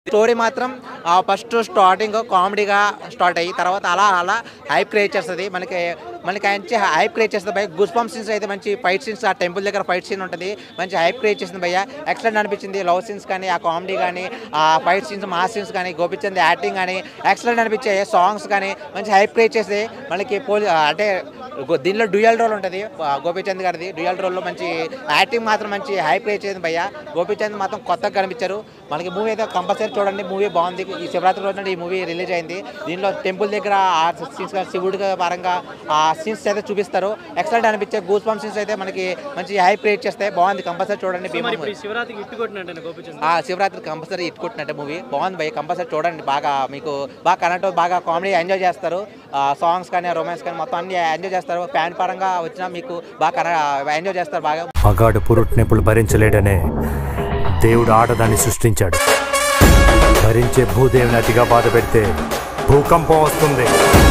Story మాత్రం first starting కామెడీగా start అయ్యి తర్వాత అలా అలా హైప్ క్రియేట్ చేస్తుంది మనకి మనకి మంచి హైప్ క్రియేట్ చేస్తుంది భయ గుస్ పంప్ సీన్స్ అయితే మంచి ఫైట్ సీన్స్ ఆ టెంపుల్ దగ్గర ఫైట్ సీన్ ఉంటుంది మంచి హైప్ క్రియేట్ చేసింది భయ్య ఎక్సలెంట్ అనిపించింది లవ్ సీన్స్ కానీ ఆ కామెడీ కానీ ఆ ఫైట్ సీన్స్ మా సీన్స్ కానీ గోపిచంద్ యాక్టింగ్ కానీ ఎక్సలెంట్ అనిపించాయి సాంగ్స్ కానీ మంచి హైప్ క్రియేట్ చేసి మనకి పోలీ అంటే గో- దీనిలో డ్యూయల్ రోల్ ఉంటుంది ఆ, గోపీచంద్ గారిది డ్యూయల్ రోల్లో మంచి యాక్టింగ్ మాత్రం మంచి హైప్ క్రియేట్ చేసింది భయ్య గోపీచంద్ మాత్రం కొత్తగా కనిపించారు మనకి మూవీ అయితే కంపల్సరీ చూడండి మూవీ బాగుంది ఈ శివరాత్రి రోజున ఈ మూవీ రిలీజ్ అయింది దీనిలో టెంపుల్ దగ్గర ఆ సీన్స్ శివుడి పరంగా ఆ సీన్స్ అయితే చూపిస్తారు ఎక్సలెంట్ అనిపించే గూస్ పంప్ సీన్స్ అయితే మనకి మంచి హైప్ క్రియేట్ చేస్తాయి బాగుంది కంపల్సరీ చూడండి మరి భీమా ఇప్పుడు ఈ శివరాత్రికి ఇట్టు కొట్టినట్టు గోపిచంద్ ఆ శివరాత్రి కంపల్సరీ ఇట్ కొట్టినట్టే మూవీ బాగుంది భయ్య కంపల్సరీ చూడండి బాగా మీకు బాగా కనెక్ట్ బాగా కామెడీ ఎంజాయ్ చేస్తారు సాంగ్స్ కానీ రొమాన్స్ కానీ మొత్తం అన్ని ఎంజాయ్ చేస్తారు ఫ్యాన్ పరంగా వచ్చినా మీకు బాగా ఎంజాయ్ చేస్తారు బాగా మగాడు పురుట్నెప్పులు భరించలేడనే దేవుడు ఆడదాన్ని సృష్టించాడు భరించే భూదేవిని అతిగా బాధ పెడితే భూకంపం వస్తుంది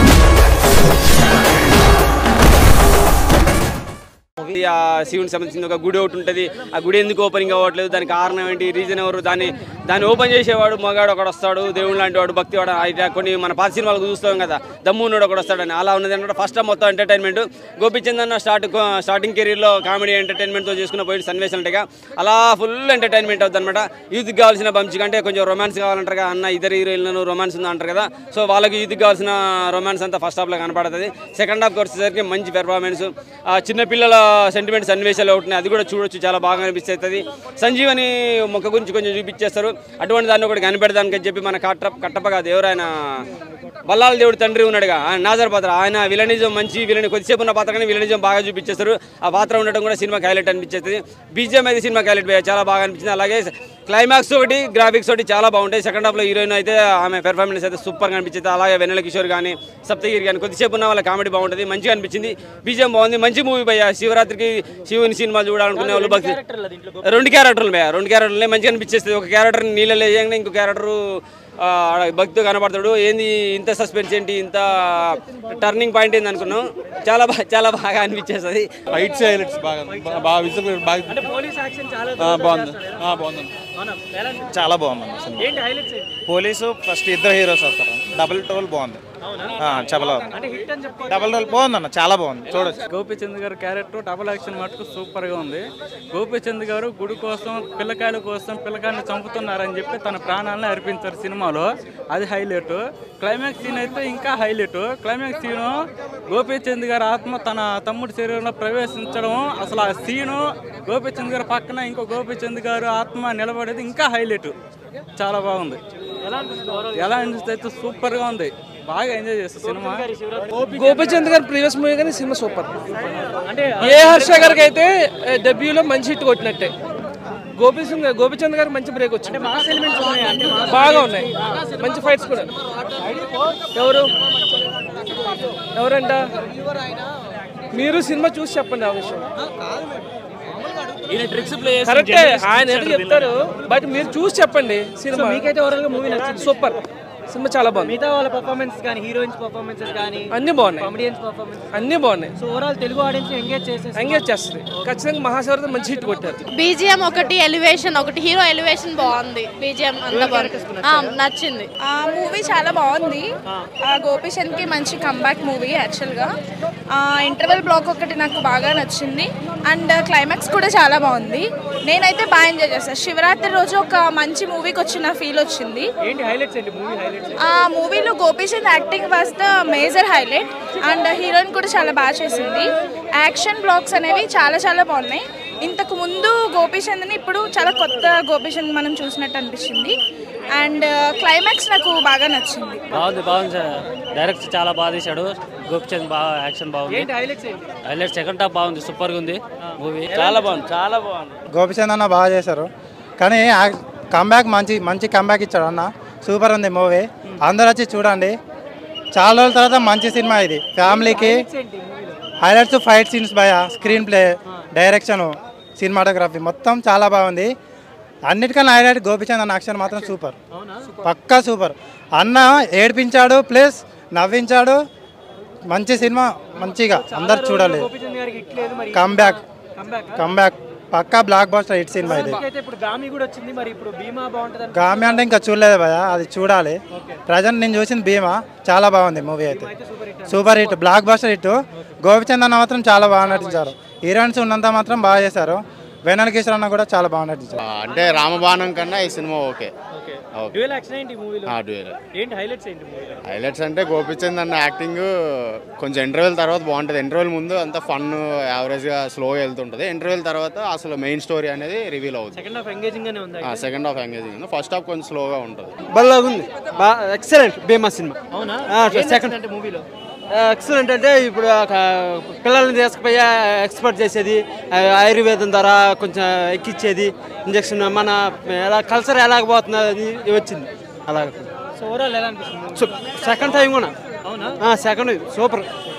ఇది ఆ శివునికి సంబంధించిన ఒక గుడి ఒకటి ఉంటుంది ఆ గుడి ఎందుకు ఓపెనింగ్ అవ్వట్లేదు దానికి కారణం ఏంటి రీజన్ ఎవరు దాన్ని దాన్ని ఓపెన్ చేసేవాడు మగాడు ఒకడు వస్తాడు దేవుడు లాంటి వాడు భక్తి వాడు అయితే కొన్ని మన పాత సినిమాలు చూస్తాం కదా దమ్ము ఉన్నాడు ఒకడు వస్తాడని అలా ఉన్నది అనమాట ఫస్ట్ మొత్తం ఎంటర్టైన్మెంట్ గోపిచంద్ అన్న స్టార్ట్ స్టార్టింగ్ కెరీర్లో కామెడీ ఎంటర్టైన్మెంట్తో చేసుకున్న పోయి సన్నివేశాలు ఉంటాయి అలా ఫుల్ ఎంటర్టైన్మెంట్ అవుతుంది అనమాట యూత్కి కావాల్సిన బంచి కంటే కొంచెం రొమాన్స్ కావాలంటారు కదా అన్న ఇద్దరు హీరోయిన్లను రొమాన్స్ ఉంది అంటారు కదా సో వాళ్ళకి యూత్కి కావాల్సిన రొమాన్స్ అంతా ఫస్ట్ హాఫ్లో కనపడుతుంది సెకండ్ హాఫ్కి వచ్చేసరికి మంచి పెర్ఫార్మెన్స్ చిన్నపిల్లల సెంటిమెంట్ సన్నివేశాలు అవుతున్నాయి అది కూడా చూడొచ్చు చాలా బాగా అనిపిస్తుంది సంజీవని మొక్క గురించి కొంచెం చూపించేస్తారు అటువంటి దాన్ని ఒకటి కనిపెడదానికి అని చెప్పి మన కట్ట కట్టప్ప కాదు ఎవరైనా బల్లాల దేవుడు తండ్రి ఉన్నాడుగా ఆయన నాజర్ పాత్ర ఆయన విలనిజం మంచి విలని కొద్దిసేపు ఉన్న పాత్ర కానీ విలనిజం బాగా చూపించేస్తారు ఆ పాత్ర ఉండటం కూడా సినిమాకి హైలైట్ అనిపించేస్తుంది బీజిఎం అయితే సినిమాకి హైలైట్ చాలా బాగా అనిపించింది అలాగే క్లైమాక్స్ ఒకటి గ్రాఫిక్స్ ఒకటి చాలా బాగుంటాయి సెకండ్ హాఫ్లో హీరోయిన్ అయితే ఆమె పెర్ఫార్మెన్స్ అయితే సూపర్గా అనిపించింది అలాగే వెన్నెల కిషోర్ కానీ సప్తగిరి కానీ కొద్దిసేపు ఉన్న వాళ్ళ కామెడీ బాగుంటుంది మంచిగా అనిపించింది బీజిఎం బాగుంది మంచి మూవీ భయ్య శివరాత్రికి శివుని సినిమా చూడాలనుకునే వాళ్ళు భక్తి రెండు క్యారెక్టర్లు భయ్య రెండు క్యారెక్టర్లు మంచిగా అనిపించేస్తుంది ఒక క్యారెక్టర్ నీళ్ళలో వేయంగానే ఇంకో క్యారెక్టర్ భక్తి కనబడతాడు ఏంది ఇంత సస్పెన్స్ ఏంటి ఇంత టర్నింగ్ పాయింట్ ఏంది అనుకున్నాం చాలా బాగా చాలా బాగా అనిపించేస్తుంది ఫైట్స్ హైలైట్స్ బాగా బా- బాగా విజిబుల్ బాగా అంటే పోలీస్ యాక్షన్ చాలా ఆ, బాగుంది ఆ, బాగుంది అవునా ఎలా అనిపించింది? చాలా బాగుంది సినిమా ఏంటి హైలైట్స్ ఏంటి పోలీసు ఫస్ట్ ఇద్దరు హీరోస్ వస్తారు డబుల్ టోల్ బాగుంది అవునా ఆ, చాలా బాగుంది అంటే హిట్ అని చెప్పుకో డబుల్ టోల్ బాగుంది అన్న చాలా బాగుంది చూడొచ్చు గోపీచంద్ గారి క్యారెక్టర్ డబుల్ యాక్షన్ మటుకు సూపర్గా ఉంది గోపీచంద్ గారు గుడి కోసం పిల్లకాయల కోసం పిల్లకాయలను చంపుతున్నారని చెప్పి తన ప్రాణాలను అర్పించారు సినిమాలో అది హైలైట్ క్లైమాక్స్ సీన్ అయితే ఇంకా హైలైట్ క్లైమాక్స్ సీను గోపీచంద్ గారి ఆత్మ తన తమ్ముడి శరీరంలో ప్రవేశించడం అసలు ఆ సీను గోపీచంద్ గారి పక్కన ఇంకో గోపీచంద్ గారు ఆత్మ నిలబడేది ఇంకా హైలైట్ చాలా బాగుంది ఎలా అనిపిస్తుంది ఓవరాల్ ఎలా అనిపిస్తే అయితే సూపర్గా ఉంది బాగా ఎంజాయ్ చేస్తా సినిమా గోపిచంద్ గారి ప్రీవియస్ మూవీ కానీ సినిమా సూపర్ అంటే ఏ హర్ష గారికి అయితే డెబ్యూలో మంచి హిట్ కొట్టినట్టే గోపిచంద్ గోపిచంద్ గారికి మంచి బ్రేక్ వచ్చింది మాస్ ఎలిమెంట్స్ ఉన్నాయి అంటే మాస్ బాగా ఉన్నాయి మంచి ఫైట్స్ కూడా ఎవరు ఎవరంట మీరు సినిమా చూసి చెప్పండి ఆ విషయం ట్రిక్స్ ప్లే కరెక్టే ఆయన ఎందుకు చెప్తారు బట్ మీరు చూసి చెప్పండి సినిమా మీకైతే ఓవరాల్ గా మూవీ నచ్చింది సూపర్ సినిమా చాలా బాగుంది మిగతా వాళ్ళ పర్ఫార్మెన్స్ కానీ హీరోయిన్స్ పర్ఫార్మెన్సెస్ కానీ అన్ని బాగున్నాయి కామెడియన్స్ పర్ఫార్మెన్స్ అన్ని బాగున్నాయి so overall Telugu audience engage చేసేసి ఎంగేజ్ చేస్తుంది ఖచ్చితంగా మహాశివరాత్రి మంచి హిట్ కొట్టారు బీజిఎం ఒకటి ఎలివేషన్ ఒకటి హీరో ఎలివేషన్ బాగుంది బీజిఎం అంతా బాగుంది ఆ, నచ్చింది ఆ మూవీ చాలా బాగుంది ఆ గోపిచంద్ కి మంచి కంబ్యాక్ మూవీ యాక్చువల్గా ఇంటర్వెల్ బ్లాక్ ఒకటి నాకు బాగా నచ్చింది అండ్ క్లైమాక్స్ కూడా చాలా బాగుంది నేనైతే బాగా ఎంజాయ్ చేస్తాను శివరాత్రి రోజు ఒక మంచి మూవీకి వచ్చిన ఫీల్ వచ్చింది ఏంటి హైలైట్స్ ఏంటి మూవీ హైలైట్స్ ఆ మూవీలో Gopichand acting was the major highlight and heroine కూడా చాలా బాగా చేసింది యాక్షన్ బ్లాక్స్ అనేవి చాలా చాలా బాగున్నాయి ఇంతకు ముందు గోపీచంద్ని ఇప్పుడు చాలా కొత్త గోపీచంద్ మనం చూసినట్టు అనిపించింది అండ్ క్లైమాక్స్ నాకు బాగా నచ్చింది బాగుంది బాగుంది సార్ డైరెక్ట్ చాలా బాగా తీశాడు గోపిచంద్ బాగా యాక్షన్ బాగుంది ఏంటి హైలైట్స్ ఏంటి హైలైట్ సెకండ్ హాఫ్ బాగుంది సూపర్గా ఉంది మూవీ చాలా బాగుంది చాలా బాగుంది గోపిచంద్ అన్న బాగా చేశారు కానీ కంబ్యాక్ మంచి మంచి కంబ్యాక్ ఇచ్చాడు అన్న సూపర్ ఉంది మూవీ అందరూ వచ్చి చూడండి చాలా రోజుల తర్వాత మంచి సినిమా ఇది ఫ్యామిలీకి హైలైట్స్ ఫైట్ సీన్స్ భయ స్క్రీన్ ప్లే డైరెక్షన్ సినిమాటోగ్రఫీ మొత్తం చాలా బాగుంది అన్నిటికన్నా హైలైట్ గోపిచంద్ అన్న యాక్షన్ మాత్రం సూపర్ పక్కా సూపర్ అన్న ఏడిపించాడు ప్లస్ నవ్వించాడు మంచి సినిమా మంచిగా అందరు చూడాలి గోపిచంద్ గారికి హిట్ లేదు మరి కంబ్యాక్ కంబ్యాక్ కంబ్యాక్ పక్కా బ్లాక్ బాస్టర్ హిట్ సినిమా ఇది అయితే ఇప్పుడు గామి కూడా వచ్చింది మరి ఇప్పుడు భీమా బాగుంటుంది గామి అంటే ఇంకా చూడలేదు భయ అది చూడాలి ప్రజెంట్ నేను చూసిన భీమా చాలా బాగుంది మూవీ అయితే super hit blockbuster hit Gopichand అన్న మాత్రం చాలా బాగా నటించారు హీరోయిన్స్ ఉన్నంత మాత్రం బాగా చేశారు వెనల్ కిషోర్ అన్న కూడా చాలా బాగా నటించారు అంటే రామబాణం కన్నా ఈ సినిమా ఓకే ఓకే డ్యూయల్ యాక్షన్ ఏంటి మూవీలో ఆ, duel. ఏంటి హైలైట్స్ ఏంటి మూవీలో హైలైట్స్ అంటే గోపిచంద్ అన్న యాక్టింగ్ కొంచెం ఇంటర్వెల్ తర్వాత బాగుంటుంది ఇంటర్వెల్ ముందు అంత ఫన్ యావరేజ్గా స్లోగా వెళ్తుంటుంది ఇంటర్వెల్ తర్వాత అసలు మెయిన్ స్టోరీ అనేది రివీల్ అవుతుంది సెకండ్ హాఫ్ ఎంగేజింగ్ గానే ఉంది సెకండ్ హాఫ్ ఎంగేజింగ్ ఉంది ఫస్ట్ హాఫ్ కొంచెం స్లోగా ఉంటుంది బల్లాగుంది బా ఎక్సలెంట్ భీమా సినిమా అవునా సెకండ్ అంటే మూవీలో ఎక్సలెంట్ అంటే ఇప్పుడు ఒక పిల్లల్ని తీసుకుపోయి ఎక్స్పర్ట్ చేసేది ఆ, ఆయుర్వేదం ద్వారా కొంచెం ఎక్కిచ్చేది ఇంజక్షన్ మన ఎలా కల్చర్ ఎలాగపోతుంది అది వచ్చింది అలాగ సో ఓవరాల్ ఎలా అనిపిస్తుంది సెకండ్ టైం కూడా అవునా సెకండ్ సూపర్